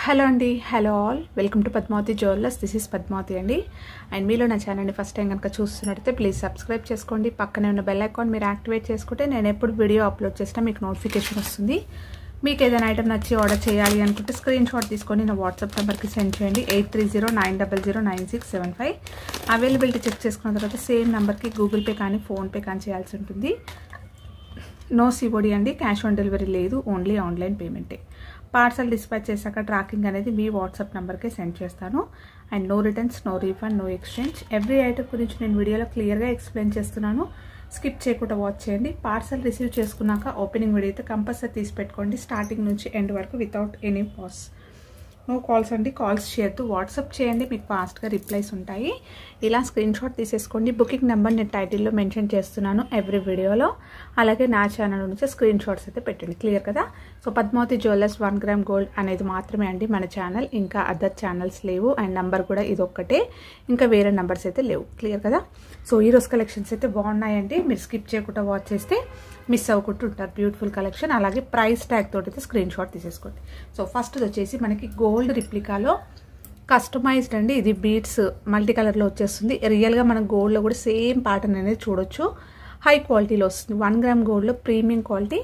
hello అండి hello all welcome to Padmavathi jewellers this is Padmavathi అండి and మీలో నా ఛానల్ని ఫస్ట్ టైం కనుక చూస్తున్నట్టయితే ప్లీజ్ సబ్స్క్రైబ్ చేసుకోండి పక్కనే ఉన్న బెల్ ఐకాన్ మీరు యాక్టివేట్ చేసుకుంటే నేను ఎప్పుడు వీడియో అప్లోడ్ చేసినా మీకు నోటిఫికేషన్ వస్తుంది మీకు ఏదైనా ఐటమ్ నచ్చి ఆర్డర్ చేయాలి అనుకుంటే స్క్రీన్ షాట్ తీసుకొని నా వాట్సాప్ నెంబర్కి సెండ్ చేయండి eight three zero nine double zero nine six seven five availability check చేసుకున్న తర్వాత సేమ్ నెంబర్కి గూగుల్ పే కానీ ఫోన్పే కానీ చేయాల్సి ఉంటుంది నో సిఓడి అండి క్యాష్ ఆన్ డెలివరీ లేదు ఓన్లీ ఆన్లైన్ పేమెంటే పార్సల్ డిస్పాచ్ చేశాక ట్రాకింగ్ అనేది మీ వాట్సాప్ నెంబర్కే సెండ్ చేస్తాను and no returns no refund no exchange every item గురించి నేను వీడియోలో క్లియర్గా ఎక్స్ప్లెయిన్ చేస్తున్నాను స్కిప్ చేయకుండా వాచ్ చేయండి పార్సల్ రిసీవ్ చేసుకున్నాక ఓపెనింగ్ వీడియో అయితే కంపల్సరీ తీసి పెట్టుకోండి స్టార్టింగ్ నుంచి ఎండ్ వరకు without any pause no calls అండి కాల్స్ చేయొద్దు వాట్సాప్ చేయండి మీకు ఫాస్ట్గా రిప్లైస్ ఉంటాయి ఇలా స్క్రీన్ షాట్ తీసేసుకోండి బుకింగ్ నెంబర్ నేను టైటిల్లో మెన్షన్ చేస్తున్నాను ఎవ్రీ వీడియోలో అలాగే నా ఛానల్ నుంచి స్క్రీన్ షాట్స్ అయితే పెట్టండి క్లియర్ కదా so Padmavati jewellers one gram gold అనేది మాత్రమే అండి మన ఛానల్ ఇంకా అదర్ ఛానల్స్ లేవు అండ్ నంబర్ కూడా ఇది ఒక్కటే ఇంకా వేరే నెంబర్స్ అయితే లేవు క్లియర్ కదా సో ఈరోజు కలెక్షన్స్ అయితే బాగున్నాయండి మీరు స్కిప్ చేయకుండా వాచ్ చేస్తే మిస్ అవ్వకుండా ఉంటారు బ్యూటిఫుల్ కలెక్షన్ అలాగే ప్రైస్ ట్యాగ్ తోటి అయితే స్క్రీన్ షాట్ తీసేసుకోండి సో ఫస్ట్ వచ్చేసి మనకి గోల్డ్ రిప్లికాలో కస్టమైజ్డ్ అండి ఇది బీడ్స్ మల్టీ కలర్లో వచ్చేస్తుంది రియల్గా మన గోల్డ్లో కూడా సేమ్ ప్యాటర్న్ అనేది చూడొచ్చు హై క్వాలిటీలో వస్తుంది వన్ గ్రామ్ గోల్డ్లో ప్రీమియం క్వాలిటీ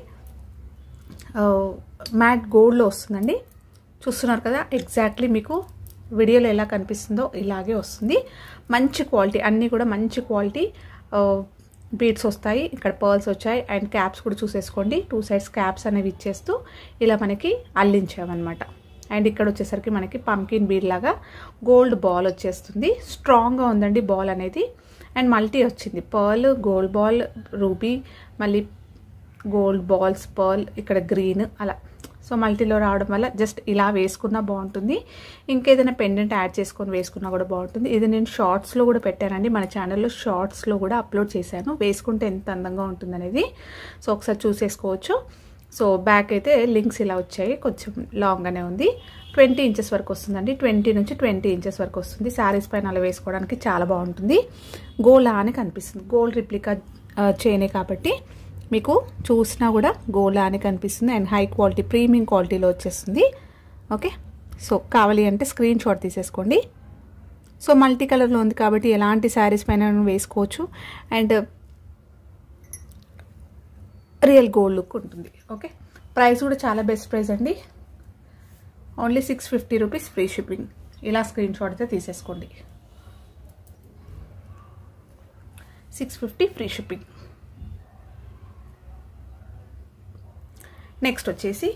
మ్యాట్ గోల్డ్లో వస్తుందండి చూస్తున్నారు కదా ఎగ్జాక్ట్లీ మీకు వీడియోలో ఎలా కనిపిస్తుందో ఇలాగే వస్తుంది మంచి క్వాలిటీ అన్నీ కూడా మంచి క్వాలిటీ బీడ్స్ వస్తాయి ఇక్కడ పర్ల్స్ వచ్చాయి అండ్ క్యాప్స్ కూడా చూసేసుకోండి టూ సైడ్స్ క్యాప్స్ అనేవి ఇచ్చేస్తూ ఇలా మనకి అల్లించామన్నమాట అండ్ ఇక్కడ వచ్చేసరికి మనకి పంకిన్ బీడ్ లాగా గోల్డ్ బాల్ వచ్చేస్తుంది స్ట్రాంగ్గా ఉందండి బాల్ అనేది అండ్ మల్టీ వచ్చింది పర్ల్ గోల్డ్ బాల్ రూబీ మళ్ళీ గోల్డ్ బాల్స్ పర్ల్ ఇక్కడ గ్రీన్ అలా సో మల్టీలో రావడం వల్ల జస్ట్ ఇలా వేసుకున్నా బాగుంటుంది ఇంకేదైనా పెండెంట్ యాడ్ చేసుకొని వేసుకున్నా కూడా బాగుంటుంది ఇది నేను షార్ట్స్లో కూడా పెట్టానండి మన ఛానల్లో షార్ట్స్లో కూడా అప్లోడ్ చేశాను వేసుకుంటే ఎంత అందంగా ఉంటుంది అనేది సో ఒకసారి చూసేసుకోవచ్చు సో బ్యాక్ అయితే లింక్స్ ఇలా వచ్చాయి కొంచెం లాంగ్గానే ఉంది ట్వంటీ ఇంచెస్ వరకు వస్తుందండి ట్వంటీ నుంచి ట్వంటీ ఇంచెస్ వరకు వస్తుంది శారీస్ పైన అలా వేసుకోవడానికి చాలా బాగుంటుంది గోల్డ్ అని కనిపిస్తుంది గోల్డ్ రిప్లికా చేయనే కాబట్టి మీకు చూసినా కూడా గోల్డ్ అని కనిపిస్తుంది అండ్ హై క్వాలిటీ ప్రీమియం క్వాలిటీలో వచ్చేస్తుంది ఓకే సో కావాలి అంటే స్క్రీన్ షాట్ తీసేసుకోండి సో మల్టీ కలర్లో ఉంది కాబట్టి ఎలాంటి శారీస్ పైన వేసుకోవచ్చు అండ్ రియల్ గోల్డ్ లుక్ ఉంటుంది ఓకే ప్రైస్ కూడా చాలా బెస్ట్ ప్రైస్ అండి only six fifty rupees free shipping ఇలా స్క్రీన్ షాట్ అయితే తీసేసుకోండి six fifty free shipping next వచ్చేసి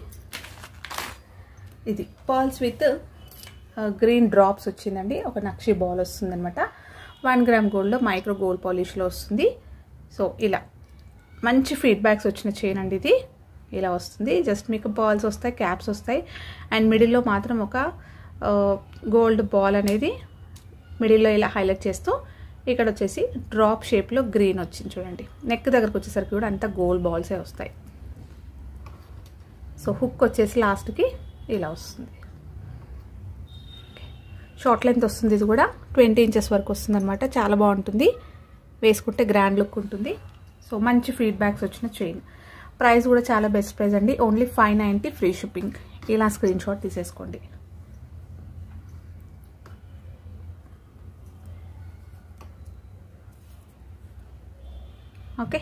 ఇది పర్ల్స్ విత్ గ్రీన్ డ్రాప్స్ వచ్చిందండి ఒక నక్షి బాల్ వస్తుందన్నమాట వన్ గ్రామ్ గోల్డ్లో మైక్రో గోల్డ్ పాలిష్లో వస్తుంది సో ఇలా మంచి ఫీడ్బ్యాక్స్ వచ్చిన చైన్ అండి ఇది ఇలా వస్తుంది జస్ట్ మీకు బాల్స్ వస్తాయి క్యాప్స్ వస్తాయి అండ్ మిడిల్లో మాత్రం ఒక గోల్డ్ బాల్ అనేది మిడిల్లో ఇలా హైలైట్ చేస్తూ ఇక్కడ వచ్చేసి డ్రాప్ షేప్లో గ్రీన్ వచ్చింది చూడండి నెక్ దగ్గరకు వచ్చేసరికి కూడా అంతా గోల్డ్ బాల్సే వస్తాయి సో హుక్ వచ్చేసి లాస్ట్కి ఇలా వస్తుంది షార్ట్ లెంత్ వస్తుంది ఇది కూడా ట్వంటీ ఇంచెస్ వరకు వస్తుంది అనమాట చాలా బాగుంటుంది వేసుకుంటే గ్రాండ్ లుక్ ఉంటుంది సో మంచి ఫీడ్బ్యాక్స్ వచ్చిన చైన్ ప్రైస్ కూడా చాలా బెస్ట్ ప్రైస్ అండి only five ninety free shipping ఇలా స్క్రీన్ షాట్ తీసేసుకోండి ఓకే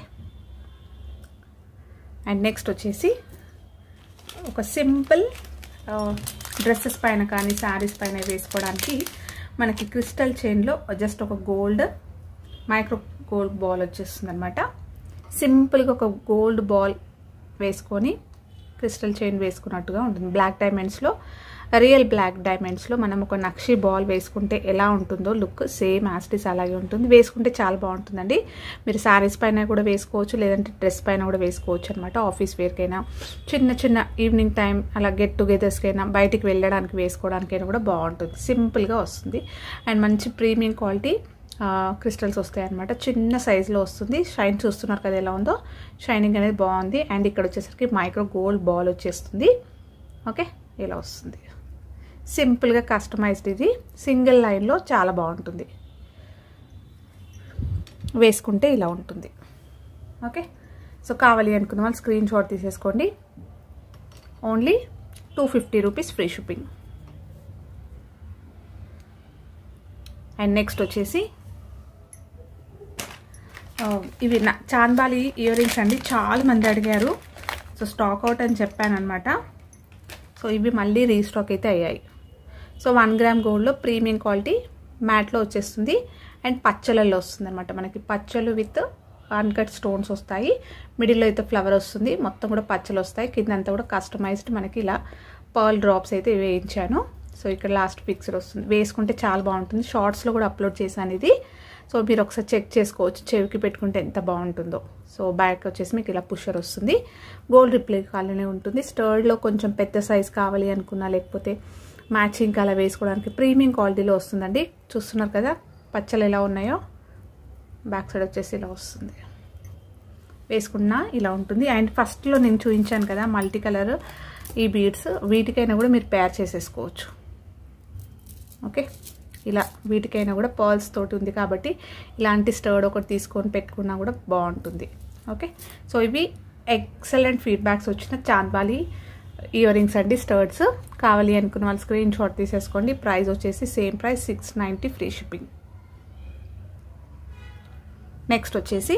అండ్ నెక్స్ట్ వచ్చేసి ఒక సింపుల్ డ్రెస్సెస్ పైన కానీ శారీస్ పైన వేసుకోవడానికి మనకి క్రిస్టల్ చైన్లో జస్ట్ ఒక గోల్డ్ మైక్రో గోల్డ్ బాల్ వచ్చేస్తుంది అనమాట సింపుల్గా ఒక గోల్డ్ బాల్ వేసుకొని క్రిస్టల్ చైన్ వేసుకున్నట్టుగా ఉంటుంది బ్లాక్ డైమండ్స్లో రియల్ బ్లాక్ డైమండ్స్లో మనం ఒక నక్షి బాల్ వేసుకుంటే ఎలా ఉంటుందో లుక్ సేమ్ యాస్టిస్ అలాగే ఉంటుంది వేసుకుంటే చాలా బాగుంటుందండి మీరు శారీస్ పైన కూడా వేసుకోవచ్చు లేదంటే డ్రెస్ పైన కూడా వేసుకోవచ్చు అనమాట ఆఫీస్ వేర్కైనా చిన్న చిన్న ఈవినింగ్ టైం అలా గెట్ టుగెదర్స్కైనా బయటికి వెళ్ళడానికి వేసుకోవడానికైనా కూడా బాగుంటుంది సింపుల్గా వస్తుంది అండ్ మంచి ప్రీమియం క్వాలిటీ క్రిస్టల్స్ వస్తాయి అనమాట చిన్న సైజులో వస్తుంది షైన్ చూస్తున్నారు కదా ఎలా ఉందో షైనింగ్ అనేది బాగుంది అండ్ ఇక్కడ వచ్చేసరికి మైక్రో గోల్డ్ బాల్ వచ్చేస్తుంది ఓకే ఇలా వస్తుంది సింపుల్గా కస్టమైజ్డ్ ఇది సింగిల్ లైన్లో చాలా బాగుంటుంది వేసుకుంటే ఇలా ఉంటుంది ఓకే సో కావాలి అనుకున్న వాళ్ళు స్క్రీన్ షాట్ తీసేసుకోండి only two fifty rupees free shipping and next వచ్చేసి ఇవి చాందాలి ఇయర్ రింగ్స్ అండి చాలా మంది అడిగారు సో స్టాక్ అవుట్ అని చెప్పాను అనమాట సో ఇవి మళ్ళీ రీస్టాక్ అయితే అయ్యాయి సో వన్ గ్రామ్ గోల్డ్లో ప్రీమియం క్వాలిటీ మ్యాట్లో వచ్చేస్తుంది అండ్ పచ్చలలో వస్తుంది అనమాట మనకి పచ్చలు విత్ అన్కట్ స్టోన్స్ వస్తాయి మిడిల్లో అయితే ఫ్లవర్ వస్తుంది మొత్తం కూడా పచ్చలు వస్తాయి కింద అంతా కూడా కస్టమైజ్డ్ మనకి ఇలా పర్ల్ డ్రాప్స్ అయితే వేయించాను సో ఇక్కడ లాస్ట్ పిక్చర్ వస్తుంది వేసుకుంటే చాలా బాగుంటుంది షార్ట్స్లో కూడా అప్లోడ్ చేశాను ఇది సో మీరు ఒకసారి చెక్ చేసుకోవచ్చు చెవికి పెట్టుకుంటే ఎంత బాగుంటుందో సో బ్యాక్ వచ్చేసి మీకు ఇలా పుషర్ వస్తుంది గోల్డ్ రిప్లికాలనే ఉంటుంది స్టర్డ్లో కొంచెం పెద్ద సైజ్ కావాలి అనుకున్నా లేకపోతే మ్యాచింగ్ అలా వేసుకోవడానికి ప్రీమియం క్వాలిటీలో వస్తుందండి చూస్తున్నారు కదా పచ్చలు ఎలా ఉన్నాయో బ్యాక్ సైడ్ వచ్చేసి ఇలా వస్తుంది వేసుకున్నా ఇలా ఉంటుంది అండ్ ఫస్ట్లో నేను చూపించాను కదా మల్టీ కలర్ ఈ బీడ్స్ వీటికైనా కూడా మీరు పేర్ చేసేసుకోవచ్చు ఓకే ఇలా వీటికైనా కూడా పర్ల్స్ తోటి ఉంది కాబట్టి ఇలాంటి స్టర్డ్ ఒకటి తీసుకొని పెట్టుకున్నా కూడా బాగుంటుంది ఓకే సో ఇవి ఎక్సలెంట్ ఫీడ్బ్యాక్స్ వచ్చిన చాంద్బాలి ఇయర్ రింగ్స్ అండి స్టర్డ్స్ కావాలి అనుకున్న వాళ్ళు స్క్రీన్ షాట్ తీసేసుకోండి ప్రైస్ వచ్చేసి same price six ninety free shipping next వచ్చేసి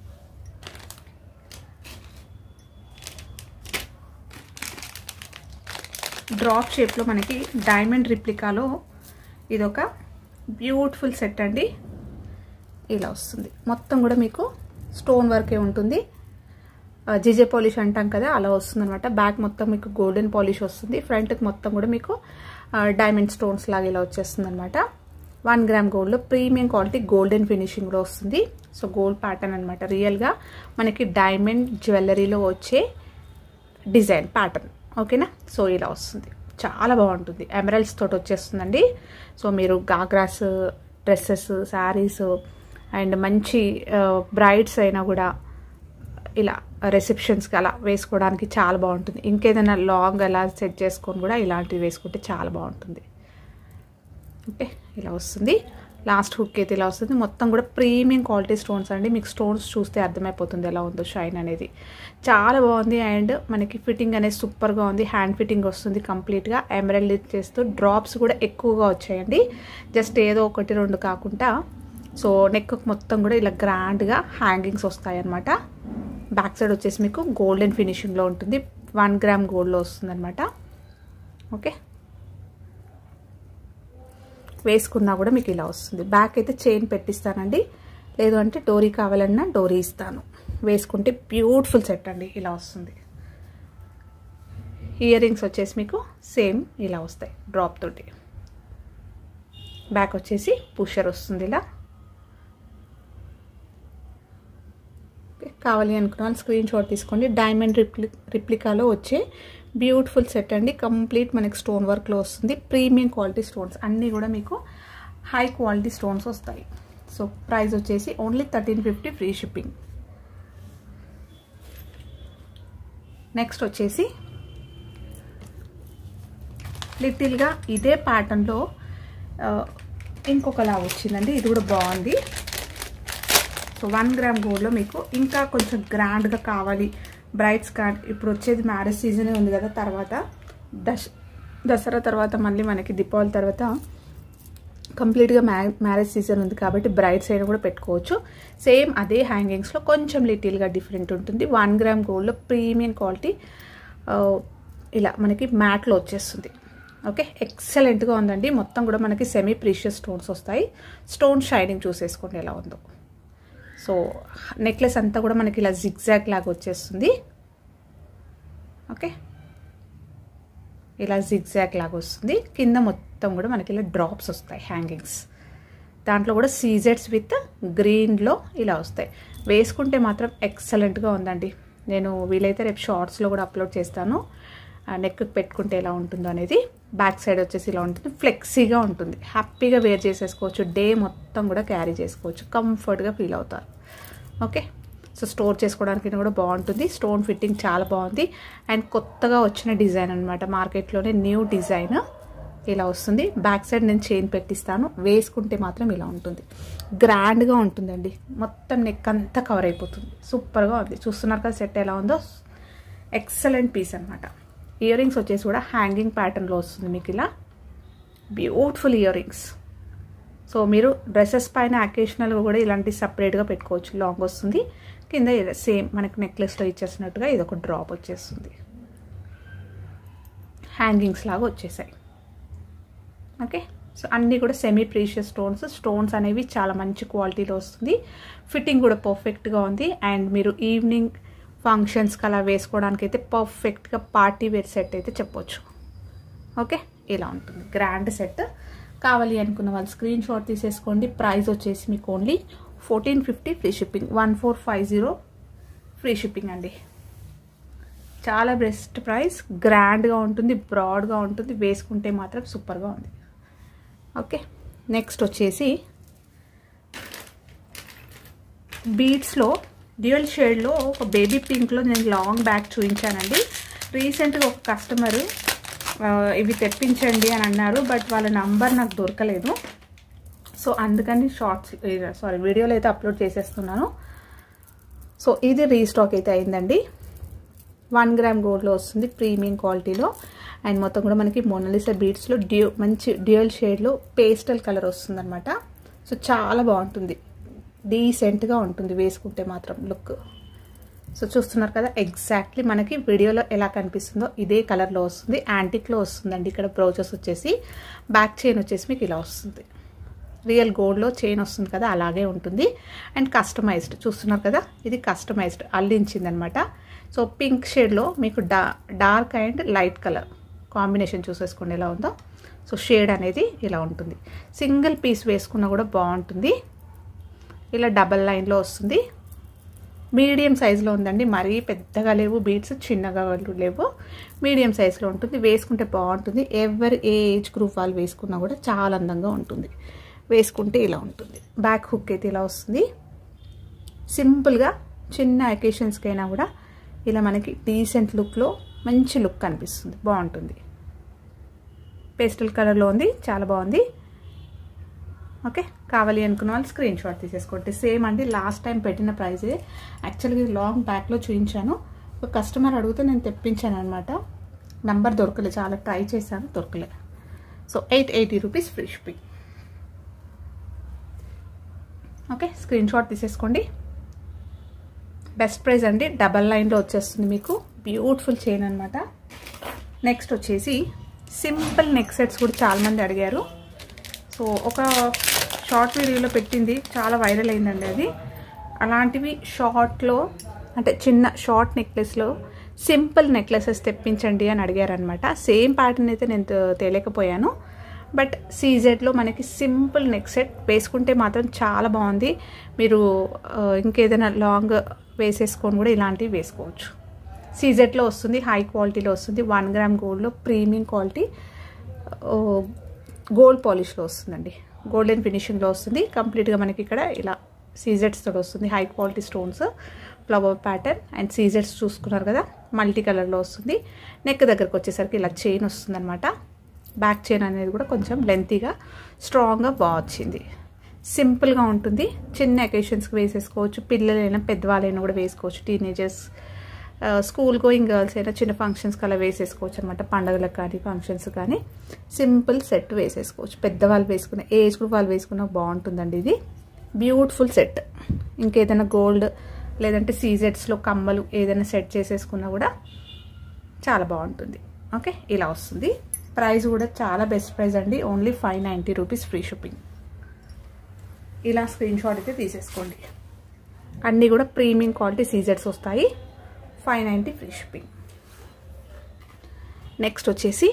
డ్రాప్ షేప్లో మనకి డైమండ్ రిప్లికాలో ఇదొక బ్యూటిఫుల్ సెట్ అండి ఇలా వస్తుంది మొత్తం కూడా మీకు స్టోన్ వర్కే ఉంటుంది జిజే పాలిష్ అంటాం కదా అలా వస్తుంది అనమాట బ్యాక్ మొత్తం మీకు గోల్డెన్ పాలిష్ వస్తుంది ఫ్రంట్కి మొత్తం కూడా మీకు డైమండ్ స్టోన్స్ లాగా ఇలా వచ్చేస్తుంది అనమాట వన్ గ్రామ్ గోల్డ్లో ప్రీమియం క్వాలిటీ గోల్డెన్ ఫినిషింగ్ కూడా వస్తుంది సో గోల్డ్ ప్యాటర్న్ అనమాట రియల్గా మనకి డైమండ్ జ్యువెలరీలో వచ్చే డిజైన్ ప్యాటర్న్ ఓకేనా సో ఇలా వస్తుంది చాలా బాగుంటుంది ఎమరల్స్ తోటి వచ్చేస్తుందండి సో మీరు గాగ్రాస్ డ్రెస్సెస్ శారీస్ అండ్ మంచి బ్రైడ్స్ అయినా కూడా ఇలా రిసెప్షన్స్కి అలా వేసుకోవడానికి చాలా బాగుంటుంది ఇంకేదైనా లాంగ్ అలా సెట్ చేసుకొని కూడా ఇలాంటివి వేసుకుంటే చాలా బాగుంటుంది ఓకే ఇలా వస్తుంది లాస్ట్ హుక్ అయితే ఇలా వస్తుంది మొత్తం కూడా ప్రీమియం క్వాలిటీ స్టోన్స్ అండి మీకు స్టోన్స్ చూస్తే అర్థమైపోతుంది ఎలా ఉందో షైన్ అనేది చాలా బాగుంది అండ్ మనకి ఫిట్టింగ్ అనేది సూపర్గా ఉంది హ్యాండ్ ఫిట్టింగ్ వస్తుంది కంప్లీట్గా ఎమరల్డ్ చేస్తూ డ్రాప్స్ కూడా ఎక్కువగా వచ్చాయండి జస్ట్ ఏదో ఒకటి రెండు కాకుండా సో నెక్ మొత్తం కూడా ఇలా గ్రాండ్గా హ్యాంగింగ్స్ వస్తాయి అన్నమాట బ్యాక్ సైడ్ వచ్చేసి మీకు గోల్డెన్ ఫినిషింగ్లో ఉంటుంది వన్ గ్రామ్ గోల్డ్లో వస్తుంది అనమాట ఓకే వేసుకున్నా కూడా మీకు ఇలా వస్తుంది బ్యాక్ అయితే చైన్ పెట్టిస్తానండి లేదు అంటే డోరీ కావాలన్నా డోరీ ఇస్తాను వేసుకుంటే బ్యూటిఫుల్ సెట్ అండి ఇలా వస్తుంది ఇయర్ రింగ్స్ వచ్చేసి మీకు సేమ్ ఇలా వస్తాయి డ్రాప్ తోటి బ్యాక్ వచ్చేసి పుషర్ వస్తుంది ఇలా కావాలి అనుకున్న వాళ్ళు స్క్రీన్ షాట్ తీసుకోండి డైమండ్ రిప్లి రిప్లికాలో వచ్చే బ్యూటిఫుల్ సెట్ అండి కంప్లీట్ మనకి స్టోన్ వర్క్లో వస్తుంది ప్రీమియం క్వాలిటీ స్టోన్స్ అన్నీ కూడా మీకు హై క్వాలిటీ స్టోన్స్ వస్తాయి సో ప్రైస్ వచ్చేసి only thirteen fifty free shipping next వచ్చేసి లిటిల్గా ఇదే ప్యాటర్న్లో ఇంకొకలా వచ్చిందండి ఇది కూడా బాగుంది సో వన్ గ్రామ్ గోల్డ్లో మీకు ఇంకా కొంచెం గ్రాండ్గా కావాలి బ్రైడ్స్ కానీ ఇప్పుడు వచ్చేది మ్యారేజ్ సీజనే ఉంది కదా తర్వాత దశ దసరా తర్వాత మళ్ళీ మనకి దీపావళి తర్వాత కంప్లీట్గా మ్యా మ్యారేజ్ సీజన్ ఉంది కాబట్టి బ్రైడ్స్ అయినా కూడా పెట్టుకోవచ్చు సేమ్ అదే హ్యాంగింగ్స్లో కొంచెం లిటిల్గా డిఫరెంట్ ఉంటుంది వన్ గ్రామ్ గోల్డ్లో ప్రీమియం క్వాలిటీ ఇలా మనకి మ్యాట్లో వచ్చేస్తుంది ఓకే ఎక్సలెంట్గా ఉందండి మొత్తం కూడా మనకి సెమీ ప్రీషియస్ స్టోన్స్ వస్తాయి స్టోన్ షైనింగ్ చూసేసుకోండి ఎలా ఉందో సో నెక్లెస్ అంతా కూడా మనకి ఇలా జిగ్జాగ్ లాగా వచ్చేస్తుంది ఓకే ఇలా జిగ్జాగ్ లాగా వస్తుంది కింద మొత్తం కూడా మనకి ఇలా డ్రాప్స్ వస్తాయి హ్యాంగింగ్స్ దాంట్లో కూడా సీజెట్స్ విత్ గ్రీన్లో ఇలా వస్తాయి వేసుకుంటే మాత్రం ఎక్సలెంట్గా ఉందండి నేను వీలైతే రేపు షార్ట్స్లో కూడా అప్లోడ్ చేస్తాను నెక్ పెట్టుకుంటే ఎలా ఉంటుందో అనేది బ్యాక్ సైడ్ వచ్చేసి ఇలా ఉంటుంది ఫ్లెక్సీగా ఉంటుంది హ్యాపీగా వేర్ చేసేసుకోవచ్చు డే మొత్తం కూడా క్యారీ చేసుకోవచ్చు కంఫర్ట్గా ఫీల్ అవుతారు ఓకే సో స్టోర్ చేసుకోవడానికి కూడా బాగుంటుంది స్టోన్ ఫిట్టింగ్ చాలా బాగుంది అండ్ కొత్తగా వచ్చిన డిజైన్ అనమాట మార్కెట్లోనే న్యూ డిజైన్ ఇలా వస్తుంది బ్యాక్ సైడ్ నేను చైన్ పెట్టిస్తాను వేసుకుంటే మాత్రం ఇలా ఉంటుంది గ్రాండ్గా ఉంటుందండి మొత్తం నెక్ అంతా కవర్ అయిపోతుంది సూపర్గా ఉంది చూస్తున్నారు కదా సెట్ ఎలా ఉందో ఎక్సలెంట్ పీస్ అనమాట ఇయర్ రింగ్స్ వచ్చేసి కూడా హ్యాంగింగ్ ప్యాటర్న్లో వస్తుంది మీకు ఇలా బ్యూటిఫుల్ ఇయర్ రింగ్స్ సో మీరు డ్రెస్సెస్ పైన అకేషనల్గా కూడా ఇలాంటి సపరేట్గా పెట్టుకోవచ్చు లాంగ్ వస్తుంది కింద సేమ్ మనకి నెక్లెస్లో ఇచ్చేసినట్టుగా ఇది ఒక డ్రాప్ వచ్చేస్తుంది హ్యాంగింగ్స్ లాగా వచ్చేసాయి ఓకే సో అన్నీ కూడా సెమీ ప్రీషియస్ స్టోన్స్ స్టోన్స్ అనేవి చాలా మంచి క్వాలిటీలో వస్తుంది ఫిట్టింగ్ కూడా పర్ఫెక్ట్గా ఉంది అండ్ మీరు ఈవినింగ్ ఫంక్షన్స్కి అలా వేసుకోవడానికి అయితే పర్ఫెక్ట్గా పార్టీ వేర్ సెట్ అయితే చెప్పొచ్చు ఓకే ఇలా ఉంటుంది గ్రాండ్ సెట్ కావాలి అనుకున్న వాళ్ళు స్క్రీన్ షాట్ తీసేసుకోండి ప్రైస్ వచ్చేసి మీకు only fourteen fifty free shipping one four five zero free shipping అండి చాలా బెస్ట్ ప్రైస్ గ్రాండ్గా ఉంటుంది బ్రాడ్గా ఉంటుంది వేసుకుంటే మాత్రం సూపర్గా ఉంది ఓకే నెక్స్ట్ వచ్చేసి బీడ్స్లో డ్యూయల్ షేడ్లో ఒక బేబీ పింక్లో నేను లాంగ్ బ్యాగ్ చూపించానండి రీసెంట్గా ఒక కస్టమర్ ఇవి తెప్పించండి అని అన్నారు బట్ వాళ్ళ నంబర్ నాకు దొరకలేదు సో అందుకని షార్ట్స్ సారీ వీడియోలో అయితే అప్లోడ్ చేసేస్తున్నాను సో ఇది రీస్టాక్ అయితే అయిందండి వన్ గ్రామ్ గోల్డ్లో వస్తుంది ప్రీమియం క్వాలిటీలో అండ్ మొత్తం కూడా మనకి మోనలిసా బీడ్స్లో డ్యూ మంచి డ్యూయల్ షేడ్లో పేస్టల్ కలర్ వస్తుంది అనమాట సో చాలా బాగుంటుంది డీసెంట్గా ఉంటుంది వేసుకుంటే మాత్రం లుక్ సో చూస్తున్నారు కదా ఎగ్జాక్ట్లీ మనకి వీడియోలో ఎలా కనిపిస్తుందో ఇదే కలర్లో వస్తుంది యాంటిక్లో వస్తుందండి ఇక్కడ బ్రౌచర్స్ వచ్చేసి బ్యాక్ చైన్ వచ్చేసి మీకు ఇలా వస్తుంది రియల్ గోల్డ్లో చైన్ వస్తుంది కదా అలాగే ఉంటుంది అండ్ కస్టమైజ్డ్ చూస్తున్నారు కదా ఇది కస్టమైజ్డ్ అల్లించింది అనమాట సో పింక్ షేడ్లో మీకు డా dark and light colour combination చూసేసుకోండి ఎలా ఉందో సో షేడ్ అనేది ఇలా ఉంటుంది సింగిల్ పీస్ వేసుకున్నా కూడా బాగుంటుంది ఇలా డబల్ లైన్లో వస్తుంది మీడియం సైజులో ఉందండి మరీ పెద్దగా లేవు బీడ్స్ చిన్నగా లేవు మీడియం సైజులో ఉంటుంది వేసుకుంటే బాగుంటుంది ఎవరి ఏ ఏజ్ గ్రూప్ వాళ్ళు వేసుకున్నా కూడా చాలా అందంగా ఉంటుంది వేసుకుంటే ఇలా ఉంటుంది బ్యాక్ హుక్ అయితే ఇలా వస్తుంది సింపుల్గా చిన్న అకేషన్స్కైనా కూడా ఇలా మనకి డీసెంట్ లుక్లో మంచి లుక్ కనిపిస్తుంది బాగుంటుంది పేస్టల్ కలర్లో ఉంది చాలా బాగుంది ఓకే కావాలి అనుకున్న వాళ్ళు స్క్రీన్ షాట్ తీసేసుకోండి సేమ్ అండి లాస్ట్ టైం పెట్టిన ప్రైజే యాక్చువల్గా లాంగ్ బ్యాక్లో చూపించాను ఒక కస్టమర్ అడిగితే నేను తెప్పించాను అనమాట నంబర్ దొరకలే చాలా ట్రై చేశాను దొరకలే so eight eighty rupees free shipping okay screenshot తీసేసుకోండి బెస్ట్ ప్రైస్ అండి డబల్ లైన్లో వచ్చేస్తుంది మీకు బ్యూటిఫుల్ చైన్ అనమాట నెక్స్ట్ వచ్చేసి సింపుల్ నెక్ సెట్స్ కూడా చాలామంది అడిగారు సో ఒక షార్ట్ వీడియోలో పెట్టింది చాలా వైరల్ అయిందండి అది అలాంటివి షార్ట్లో అంటే చిన్న షార్ట్ నెక్లెస్లో సింపుల్ నెక్లెసెస్ తెప్పించండి అని అడిగారనమాట సేమ్ ప్యాటర్న్ అయితే నేను తేలేకపోయాను బట్ సీజెడ్లో మనకి సింపుల్ నెక్ సెట్ వేసుకుంటే మాత్రం చాలా బాగుంది మీరు ఇంకేదైనా లాంగ్ వేసేసుకొని కూడా ఇలాంటివి వేసుకోవచ్చు సీజెట్లో వస్తుంది హై క్వాలిటీలో వస్తుంది వన్ గ్రామ్ గోల్డ్లో ప్రీమియం క్వాలిటీ గోల్డ్ పాలిష్లో వస్తుందండి గోల్డెన్ ఫినిషింగ్లో వస్తుంది కంప్లీట్గా మనకి ఇక్కడ ఇలా సీజెట్స్ తోటి వస్తుంది high quality stones flower pattern and సీజెట్స్ చూసుకున్నారు కదా మల్టీ కలర్లో వస్తుంది నెక్ దగ్గరకు వచ్చేసరికి ఇలా చైన్ వస్తుంది అనమాట బ్యాక్ చైన్ అనేది కూడా కొంచెం లెంతీగా స్ట్రాంగ్గా బాగా వచ్చింది సింపుల్గా ఉంటుంది చిన్న అకేషన్స్కి వేసేసుకోవచ్చు పిల్లలైనా పెద్దవాళ్ళైనా కూడా వేసుకోవచ్చు టీనేజర్స్ స్కూల్ గోయింగ్ గర్ల్స్ అయినా చిన్న ఫంక్షన్స్కి అలా వేసేసుకోవచ్చు అనమాట పండగలకు కానీ ఫంక్షన్స్ కానీ సింపుల్ సెట్ వేసేసుకోవచ్చు పెద్దవాళ్ళు వేసుకున్న ఏజ్ గ్రూప్ వాళ్ళు వేసుకున్న బాగుంటుందండి ఇది బ్యూటిఫుల్ సెట్ ఇంకేదైనా గోల్డ్ లేదంటే సీజెట్స్లో కమ్మలు ఏదైనా సెట్ చేసేసుకున్నా కూడా చాలా బాగుంటుంది ఓకే ఇలా వస్తుంది ప్రైస్ కూడా చాలా బెస్ట్ ప్రైస్ అండి only five ninety rupees free shipping ఇలా స్క్రీన్ షాట్ అయితే తీసేసుకోండి అన్నీ కూడా ప్రీమియం క్వాలిటీ సీజర్స్ వస్తాయి five ninety free shipping next వచ్చేసి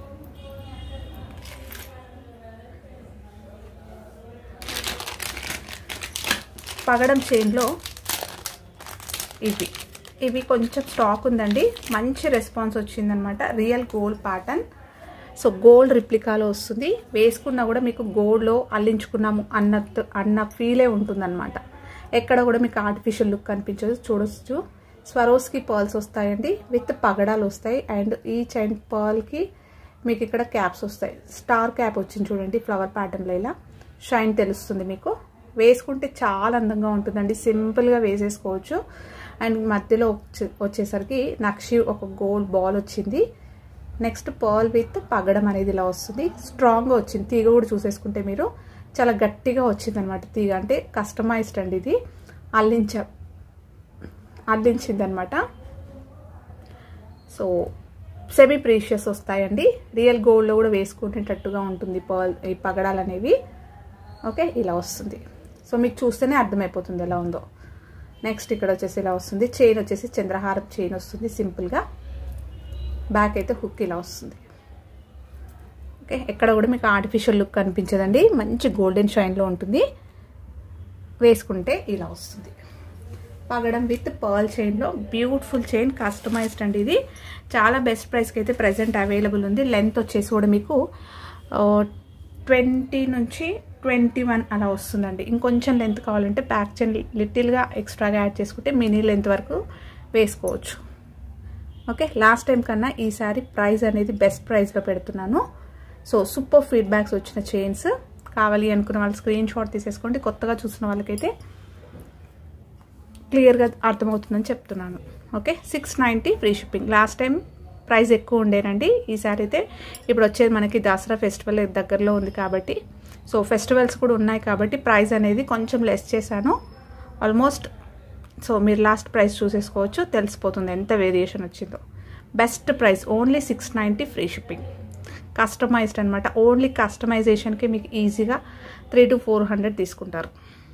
పగడం చైన్లో ఇవి ఇవి కొంచెం స్టాక్ ఉందండి మంచి రెస్పాన్స్ వచ్చిందనమాట real gold pattern so gold రిప్లికాలో వస్తుంది వేసుకున్నా కూడా మీకు గోల్డ్లో అల్లించుకున్నాము అన్నట్టు అన్న ఫీలే ఉంటుందన్నమాట ఎక్కడ కూడా మీకు ఆర్టిఫిషియల్ లుక్ కనిపించదు చూడొచ్చు స్వరోస్కి పర్ల్స్ వస్తాయండి విత్ పగడాలు వస్తాయి అండ్ ఈ చైన్ పర్ల్కి మీకు ఇక్కడ క్యాప్స్ వస్తాయి స్టార్ క్యాప్ వచ్చింది చూడండి ఫ్లవర్ ప్యాటర్న్లో ఇలా షైన్ తెలుస్తుంది మీకు వేసుకుంటే చాలా అందంగా ఉంటుందండి సింపుల్గా వేసేసుకోవచ్చు అండ్ మధ్యలో వచ్చేసరికి నక్షి ఒక గోల్డ్ బాల్ వచ్చింది నెక్స్ట్ పర్ల్ విత్ పగడం అనేది ఇలా వస్తుంది స్ట్రాంగ్గా వచ్చింది తీగ కూడా చూసేసుకుంటే మీరు చాలా గట్టిగా వచ్చిందనమాట తీగ అంటే కస్టమైజ్డ్ అండి ఇది అల్లించ అల్లించిందనమాట సో సెమీ ప్రీషియస్ వస్తాయండి రియల్ గోల్డ్లో కూడా వేసుకునేటట్టుగా ఉంటుంది పర్ల్ ఈ పగడాలు అనేవి ఓకే ఇలా వస్తుంది సో మీకు చూస్తేనే అర్థమైపోతుంది ఎలా ఉందో నెక్స్ట్ ఇక్కడ వచ్చేసి ఇలా వస్తుంది చైన్ వచ్చేసి చంద్రహారం చైన్ వస్తుంది సింపుల్గా బ్యాక్ అయితే హుక్ ఇలా వస్తుంది ఓకే ఎక్కడ కూడా మీకు ఆర్టిఫిషియల్ లుక్ కనిపించదండి మంచి గోల్డెన్ షైన్లో ఉంటుంది వేసుకుంటే ఇలా వస్తుంది పగడం విత్ పర్ల్ చైన్లో బ్యూటిఫుల్ చైన్ కస్టమైజ్డ్ అండి ఇది చాలా బెస్ట్ ప్రైస్కి అయితే ప్రజెంట్ అవైలబుల్ ఉంది లెంత్ వచ్చేసి కూడా మీకు ట్వంటీ నుంచి ట్వంటీ వన్ అలా వస్తుందండి ఇంకొంచెం లెంత్ కావాలంటే బ్యాక్ చైన్ లిటిల్గా ఎక్స్ట్రాగా యాడ్ చేసుకుంటే మినీ లెంత్ వరకు వేసుకోవచ్చు ఓకే లాస్ట్ టైం కన్నా ఈసారి ప్రైస్ అనేది బెస్ట్ ప్రైస్లో పెడుతున్నాను సో సూపర్ ఫీడ్బ్యాక్స్ వచ్చిన చైన్స్ కావాలి అనుకున్న వాళ్ళు స్క్రీన్ షాట్ తీసేసుకోండి కొత్తగా చూసిన వాళ్ళకైతే క్లియర్గా అర్థమవుతుందని చెప్తున్నాను okay six ninety free shipping last time price ఎక్కువ ఉండేనండి ఈసారి అయితే ఇప్పుడు వచ్చేది మనకి దసరా ఫెస్టివల్ దగ్గరలో ఉంది కాబట్టి సో ఫెస్టివల్స్ కూడా ఉన్నాయి కాబట్టి ప్రైస్ అనేది కొంచెం లెస్ చేశాను ఆల్మోస్ట్ సో మీరు లాస్ట్ ప్రైస్ చూసేసుకోవచ్చు తెలిసిపోతుంది ఎంత వేరియేషన్ వచ్చిందో best price only six ninety free shipping customised అనమాట ఓన్లీ కస్టమైజేషన్కి మీకు ఈజీగా త్రీ టు ఫోర్ హండ్రెడ్ తీసుకుంటారు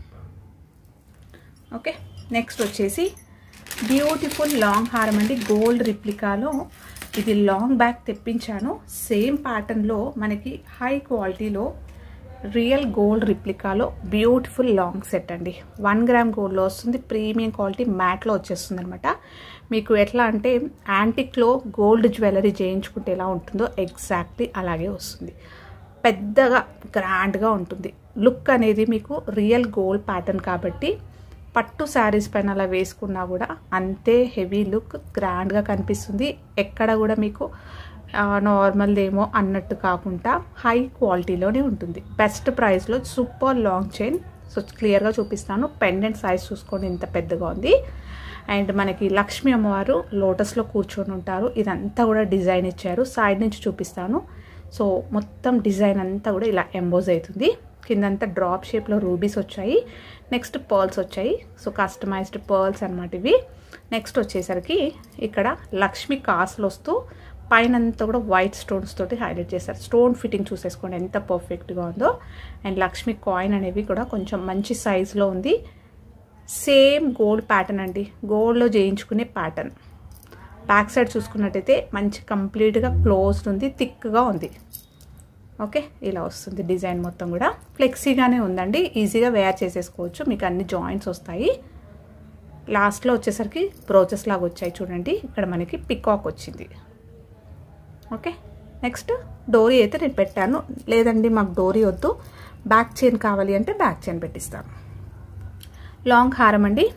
ఓకే నెక్స్ట్ వచ్చేసి బ్యూటిఫుల్ లాంగ్ హారం అండి గోల్డ్ రిప్లికాలో ఇది లాంగ్ బ్యాక్ తెప్పించాను సేమ్ ప్యాటర్న్లో మనకి హై క్వాలిటీలో రియల్ గోల్డ్ రిప్లికాలో బ్యూటిఫుల్ లాంగ్ సెట్ అండి వన్ గ్రామ్ గోల్డ్లో వస్తుంది ప్రీమియం క్వాలిటీ మ్యాట్లో వచ్చేస్తుంది అనమాట మీకు ఎట్లా అంటే యాంటిక్లో గోల్డ్ జ్యువెలరీ చేయించుకుంటే ఎలా ఉంటుందో ఎగ్జాక్ట్లీ అలాగే వస్తుంది పెద్దగా గ్రాండ్గా ఉంటుంది లుక్ అనేది మీకు రియల్ గోల్డ్ ప్యాటర్న్ కాబట్టి పట్టు శారీస్ పైన అలా వేసుకున్నా కూడా అంతే హెవీ లుక్ గ్రాండ్గా కనిపిస్తుంది ఎక్కడ కూడా మీకు నార్మల్దేమో అన్నట్టు కాకుండా హై క్వాలిటీలోనే ఉంటుంది బెస్ట్ ప్రైస్లో సూపర్ లాంగ్ చైన్ సో క్లియర్గా చూపిస్తాను పెండెంట్ సైజ్ చూసుకోండి ఇంత పెద్దగా ఉంది అండ్ మనకి లక్ష్మీ అమ్మవారు లోటస్లో కూర్చొని ఉంటారు ఇదంతా కూడా డిజైన్ ఇచ్చారు సైడ్ నుంచి చూపిస్తాను సో మొత్తం డిజైన్ అంతా కూడా ఇలా ఎంబోజ్ అవుతుంది కిందంతా డ్రాప్ షేప్లో రూబీస్ వచ్చాయి నెక్స్ట్ పర్ల్స్ వచ్చాయి సో కస్టమైజ్డ్ పర్ల్స్ అనమాట ఇవి నెక్స్ట్ వచ్చేసరికి ఇక్కడ లక్ష్మి కాసులు వస్తూ పైన అంతా కూడా వైట్ స్టోన్స్ తోటి హైలైట్ చేశారు స్టోన్ ఫిట్టింగ్ చూసేసుకోండి ఎంత పర్ఫెక్ట్గా ఉందో అండ్ లక్ష్మి కాయిన్ అనేవి కూడా కొంచెం మంచి సైజులో ఉంది సేమ్ గోల్డ్ ప్యాటర్న్ అండి గోల్డ్లో చేయించుకునే ప్యాటర్న్ బ్యాక్ సైడ్ చూసుకున్నట్టయితే మంచి కంప్లీట్గా క్లోజ్డ్ ఉంది థిక్గా ఉంది ఓకే ఇలా వస్తుంది డిజైన్ మొత్తం కూడా ఫ్లెక్సీగానే ఉందండి ఈజీగా వేర్ చేసేసుకోవచ్చు మీకు అన్ని జాయింట్స్ వస్తాయి లాస్ట్లో వచ్చేసరికి బ్రోచెస్ లాగా వచ్చాయి చూడండి ఇక్కడ మనకి పికాక్ వచ్చింది ఓకే నెక్స్ట్ డోరీ అయితే నేను పెట్టాను లేదండి మాకు డోరీ వద్దు బ్యాక్ చైన్ కావాలి అంటే బ్యాక్ చైన్ పెట్టిస్తాను లాంగ్ హారం అండి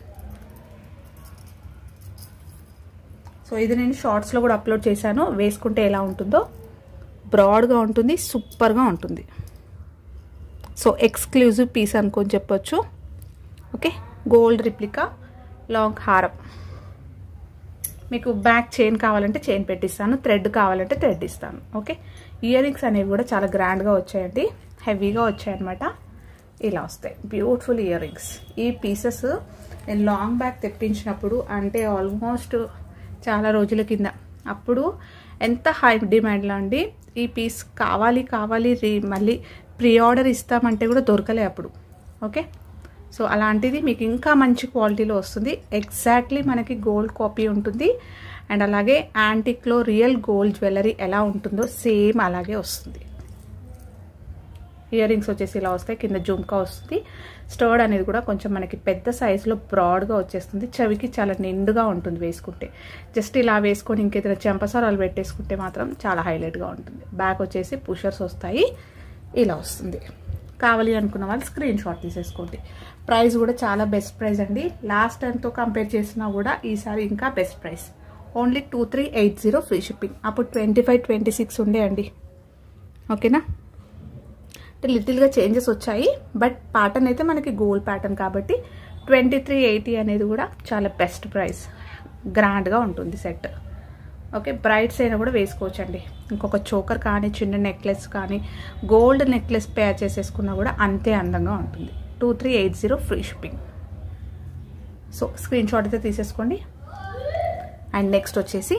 సో ఇది నేను షార్ట్స్లో కూడా అప్లోడ్ చేశాను వేసుకుంటే ఎలా ఉంటుందో బ్రాడ్గా ఉంటుంది సూపర్గా ఉంటుంది సో ఎక్స్క్లూజివ్ పీస్ అనుకొని చెప్పొచ్చు ఓకే గోల్డ్ రిప్లికా లాంగ్ హారం మీకు బ్యాక్ చైన్ కావాలంటే చైన్ పెట్టిస్తాను థ్రెడ్ కావాలంటే థ్రెడ్ ఇస్తాను ఓకే ఇయర్ రింగ్స్ అనేవి కూడా చాలా గ్రాండ్గా వచ్చాయండి హెవీగా వచ్చాయన్నమాట ఇలా వస్తాయి బ్యూటిఫుల్ ఇయర్ రింగ్స్ ఈ పీసెస్ నేను లాంగ్ బ్యాక్ తెప్పించినప్పుడు అంటే ఆల్మోస్ట్ చాలా రోజుల కింద అప్పుడు ఎంత హై డిమాండ్లో అండి ఈ పీస్ కావాలి కావాలి రీ మళ్ళీ ప్రీ ఆర్డర్ ఇస్తామంటే కూడా దొరకలే అప్పుడు ఓకే సో అలాంటిది మీకు ఇంకా మంచి క్వాలిటీలో వస్తుంది ఎగ్జాక్ట్లీ మనకి గోల్డ్ కాపీ ఉంటుంది అండ్ అలాగే యాంటిక్లో రియల్ గోల్డ్ జ్యువెలరీ ఎలా ఉంటుందో సేమ్ అలాగే వస్తుంది ఇయర్ రింగ్స్ వచ్చేసి ఇలా వస్తాయి కింద జుమ్కా వస్తుంది స్టర్డ్ అనేది కూడా కొంచెం మనకి పెద్ద సైజులో బ్రాడ్గా వచ్చేస్తుంది చెవికి చాలా నిండుగా ఉంటుంది వేసుకుంటే జస్ట్ ఇలా వేసుకొని ఇంకేదైనా చెంపసరాలు పెట్టేసుకుంటే మాత్రం చాలా హైలైట్గా ఉంటుంది బ్యాక్ వచ్చేసి పుషర్స్ వస్తాయి ఇలా వస్తుంది కావాలి అనుకున్న వాళ్ళు స్క్రీన్ షాట్ తీసేసుకోండి ప్రైస్ కూడా చాలా బెస్ట్ ప్రైస్ అండి లాస్ట్ టైంతో కంపేర్ చేసినా కూడా ఈసారి ఇంకా best price only two three eight zero free shipping అప్పుడు ట్వంటీ ఫైవ్ ట్వంటీ సిక్స్ ఉండే అండి ఓకేనా అంటే లిటిల్గా చేంజెస్ వచ్చాయి బట్ ప్యాటర్న్ అయితే మనకి గోల్డ్ ప్యాటర్న్ కాబట్టి ట్వంటీ త్రీ ఎయిటీ అనేది కూడా చాలా బెస్ట్ ప్రైస్ గ్రాండ్గా ఉంటుంది సెట్ ఓకే బ్రైడ్స్ అయినా కూడా వేసుకోవచ్చు అండి ఇంకొక చోకర్ కానీ చిన్న నెక్లెస్ కానీ గోల్డ్ నెక్లెస్ పేర్ చేసేసుకున్నా కూడా అంతే అందంగా ఉంటుంది two three eight zero free shipping so screenshot అయితే తీసేసుకోండి అండ్ నెక్స్ట్ వచ్చేసి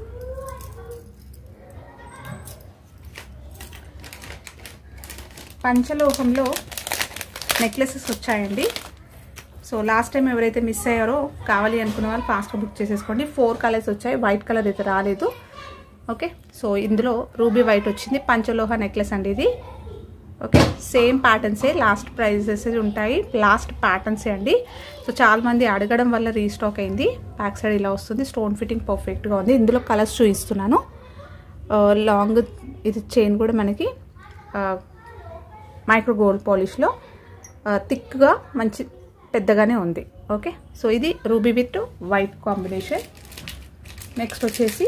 పంచలోహంలో నెక్లెసెస్ వచ్చాయండి సో లాస్ట్ టైం ఎవరైతే మిస్ అయ్యారో కావాలి అనుకున్న వాళ్ళు ఫాస్ట్గా బుక్ చేసేసుకోండి ఫోర్ కలర్స్ వచ్చాయి వైట్ కలర్ అయితే రాలేదు ఓకే సో ఇందులో రూబీ వైట్ వచ్చింది పంచలోహ నెక్లెస్ అండి ఇది ఓకే సేమ్ ప్యాటర్న్సే లాస్ట్ ప్రైజెస్ ఉంటాయి లాస్ట్ ప్యాటర్న్సే అండి సో చాలామంది అడగడం వల్ల రీస్టాక్ అయింది బ్యాక్ సైడ్ ఇలా వస్తుంది స్టోన్ ఫిట్టింగ్ పర్ఫెక్ట్గా ఉంది ఇందులో కలర్స్ చూపిస్తున్నాను లాంగ్ ఇది చైన్ కూడా మనకి మైక్రో గోల్డ్ పాలిష్లో థిక్గా మంచి పెద్దగానే ఉంది ఓకే సో ఇది ruby with white combination next వచ్చేసి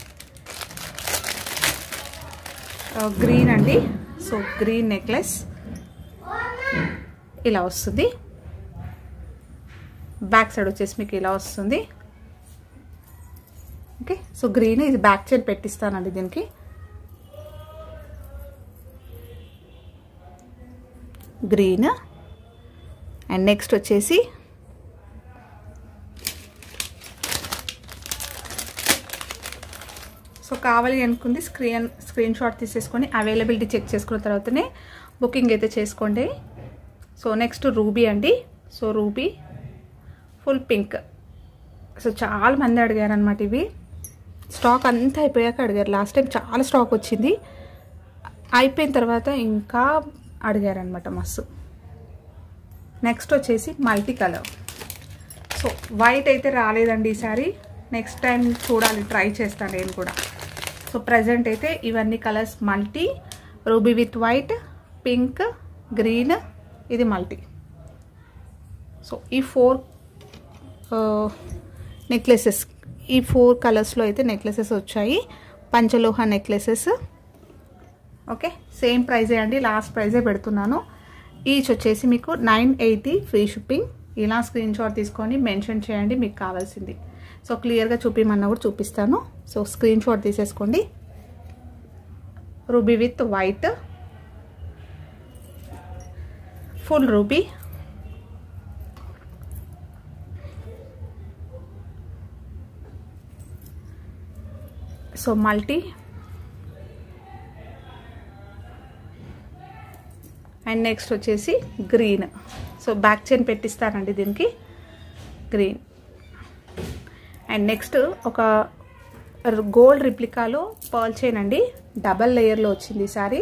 గ్రీన్ అండి సో గ్రీన్ నెక్లెస్ ఇలా వస్తుంది బ్యాక్ సైడ్ వచ్చేసి మీకు ఇలా వస్తుంది ఓకే సో గ్రీన్ ఇది బ్యాక్ సైడ్ పెట్టిస్తానండి దీనికి గ్రీన్ అండ్ నెక్స్ట్ వచ్చేసి సో కావాలి అనుకుంది స్క్రీన్ స్క్రీన్ షాట్ తీసేసుకొని అవైలబిలిటీ చెక్ చేసుకున్న తర్వాతనే బుకింగ్ అయితే చేసుకోండి సో నెక్స్ట్ రూబీ అండి so ruby full pink so చాలా మంది అడిగారు అనమాట ఇవి స్టాక్ అంతా అయిపోయాక అడిగారు లాస్ట్ టైం చాలా స్టాక్ వచ్చింది అయిపోయిన తర్వాత ఇంకా అడిగారనమాట మస్తు నెక్స్ట్ వచ్చేసి మల్టీ కలర్ సో వైట్ అయితే రాలేదండి ఈసారి నెక్స్ట్ టైం చూడాలి ట్రై చేస్తాను నేను కూడా సో ప్రజెంట్ అయితే ఇవన్నీ colours multi ruby with white pink green ఇది మల్టీ సో ఈ ఫోర్ నెక్లెసెస్ ఈ ఫోర్ కలర్స్లో అయితే నెక్లెసెస్ వచ్చాయి పంచలోహ నెక్లెసెస్ ఓకే సేమ్ ప్రైజే అండి లాస్ట్ ప్రైజే పెడుతున్నాను ఈచ్ వచ్చేసి మీకు నైన్ ఎయిటీ ఫ్రీ షిప్పింగ్ ఇలా స్క్రీన్ షాట్ తీసుకొని మెన్షన్ చేయండి మీకు కావాల్సింది సో క్లియర్గా చూపిమన్నా కూడా చూపిస్తాను సో స్క్రీన్ షాట్ తీసేసుకోండి ruby with white full ruby so multi and next వచ్చేసి గ్రీన్ సో బ్యాక్ చైన్ పెట్టిస్తానండి దీనికి గ్రీన్ అండ్ నెక్స్ట్ ఒక గోల్డ్ రిప్లికాలో పర్ల్ చైన్ అండి డబల్ లేయర్లో వచ్చింది ఈసారి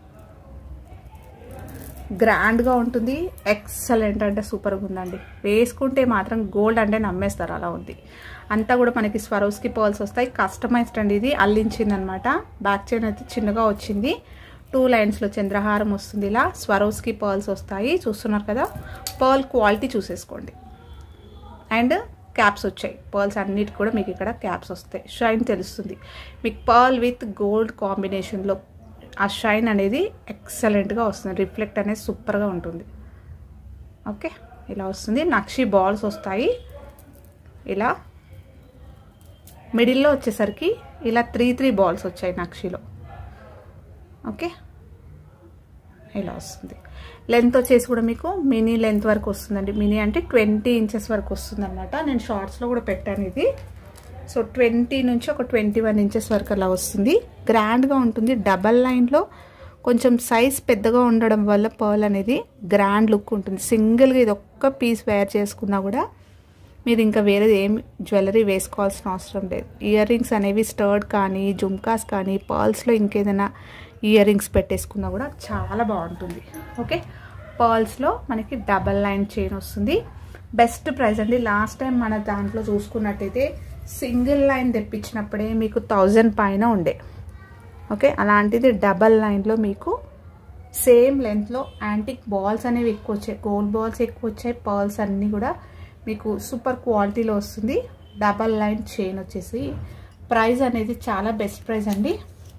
గ్రాండ్గా ఉంటుంది ఎక్సలెంట్ అంటే సూపర్గా ఉందండి వేసుకుంటే మాత్రం గోల్డ్ అంటే నమ్మేస్తారు అలా ఉంది అంతా కూడా మనకి స్వరోస్కి పర్ల్స్ వస్తాయి కస్టమైజ్డ్ అండి ఇది అల్లించింది అనమాట బ్యాక్ చైన్ అయితే చిన్నగా వచ్చింది టూ లైన్స్లో చంద్రహారం వస్తుంది ఇలా స్వరోస్కి పర్ల్స్ వస్తాయి చూస్తున్నారు కదా పర్ల్ క్వాలిటీ చూసేసుకోండి అండ్ క్యాప్స్ వచ్చాయి పర్ల్స్ అన్నిటి కూడా మీకు ఇక్కడ క్యాప్స్ వస్తాయి షైన్ తెలుస్తుంది మీకు పర్ల్ విత్ గోల్డ్ కాంబినేషన్లో ఆ షైన్ అనేది ఎక్సలెంట్గా వస్తుంది రిఫ్లెక్ట్ అనేది సూపర్గా ఉంటుంది ఓకే ఇలా వస్తుంది నక్షి బాల్స్ వస్తాయి ఇలా మిడిల్లో వచ్చేసరికి ఇలా త్రీ త్రీ బాల్స్ వచ్చాయి నక్షిలో ఓకే ఇలా వస్తుంది లెంత్ వచ్చేసి కూడా మీకు మినీ లెంత్ వరకు వస్తుందండి మినీ అంటే ట్వంటీ ఇంచెస్ వరకు వస్తుంది అనమాట నేను షార్ట్స్లో కూడా పెట్టాను ఇది సో ట్వంటీ నుంచి ఒక ట్వంటీ వన్ ఇంచెస్ వరకు అలా వస్తుంది గ్రాండ్గా ఉంటుంది డబల్ లైన్లో కొంచెం సైజ్ పెద్దగా ఉండడం వల్ల పర్ల్ అనేది గ్రాండ్ లుక్ ఉంటుంది సింగిల్గా ఇది ఒక్క పీస్ వేర్ చేసుకున్నా కూడా మీరు ఇంకా వేరేది ఏం జ్యువెలరీ వేసుకోవాల్సిన అవసరం లేదు ఇయర్ రింగ్స్ అనేవి స్టర్డ్ కానీ జుమ్కాస్ కానీ పర్ల్స్లో ఇంకేదైనా ఇయర్ రింగ్స్ పెట్టేసుకున్నా కూడా చాలా బాగుంటుంది ఓకే పర్ల్స్లో మనకి డబల్ లైన్ చైన్ వస్తుంది బెస్ట్ ప్రైస్ అండి లాస్ట్ టైం మన దాంట్లో చూసుకున్నట్టయితే సింగిల్ లైన్ తెప్పించినప్పుడే మీకు థౌజండ్ పైన ఉండే ఓకే అలాంటిది డబల్ లైన్లో మీకు సేమ్ లెంత్లో యాంటిక్ బాల్స్ అనేవి ఎక్కువ వచ్చాయి గోల్డ్ బాల్స్ ఎక్కువ వచ్చాయి పర్ల్స్ అన్నీ కూడా మీకు సూపర్ క్వాలిటీలో వస్తుంది డబల్ లైన్ చైన్ వచ్చేసి ప్రైస్ అనేది చాలా బెస్ట్ ప్రైస్ అండి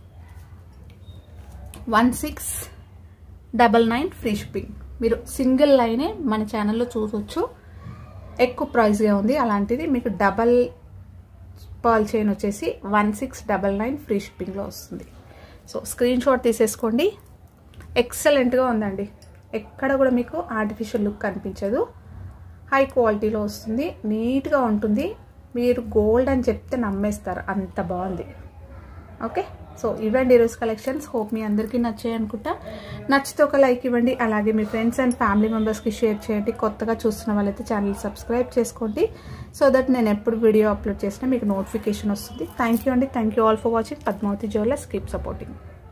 one six double nine free shipping మీరు సింగిల్ లైనే మన ఛానల్లో చూసొచ్చు ఎక్కువ ప్రైస్గా ఉంది అలాంటిది మీకు డబల్ పర్ల్ చైన్ వచ్చేసి one six double nine free షిప్పింగ్లో వస్తుంది సో స్క్రీన్ షాట్ తీసేసుకోండి ఎక్సలెంట్గా ఉందండి ఎక్కడ కూడా మీకు ఆర్టిఫిషియల్ లుక్ కనిపించదు హై క్వాలిటీలో వస్తుంది నీట్గా ఉంటుంది మీరు గోల్డ్ అని చెప్తే నమ్మేస్తారు అంత బాగుంది ఓకే సో ఇవ్వండి ఈరోజు కలెక్షన్స్ హోప్ మీ అందరికీ నచ్చాయి అనుకుంటా నచ్చితే ఒక లైక్ ఇవ్వండి అలాగే మీ ఫ్రెండ్స్ అండ్ ఫ్యామిలీ మెంబర్స్కి షేర్ చేయండి కొత్తగా చూస్తున్న వాళ్ళైతే ఛానల్ సబ్స్క్రైబ్ చేసుకోండి సో దట్ నేను ఎప్పుడు వీడియో అప్లోడ్ చేసినా మీకు నోటిఫికేషన్ వస్తుంది థ్యాంక్ యూ అండి thank you all for watching Padmavati jewellers keep supporting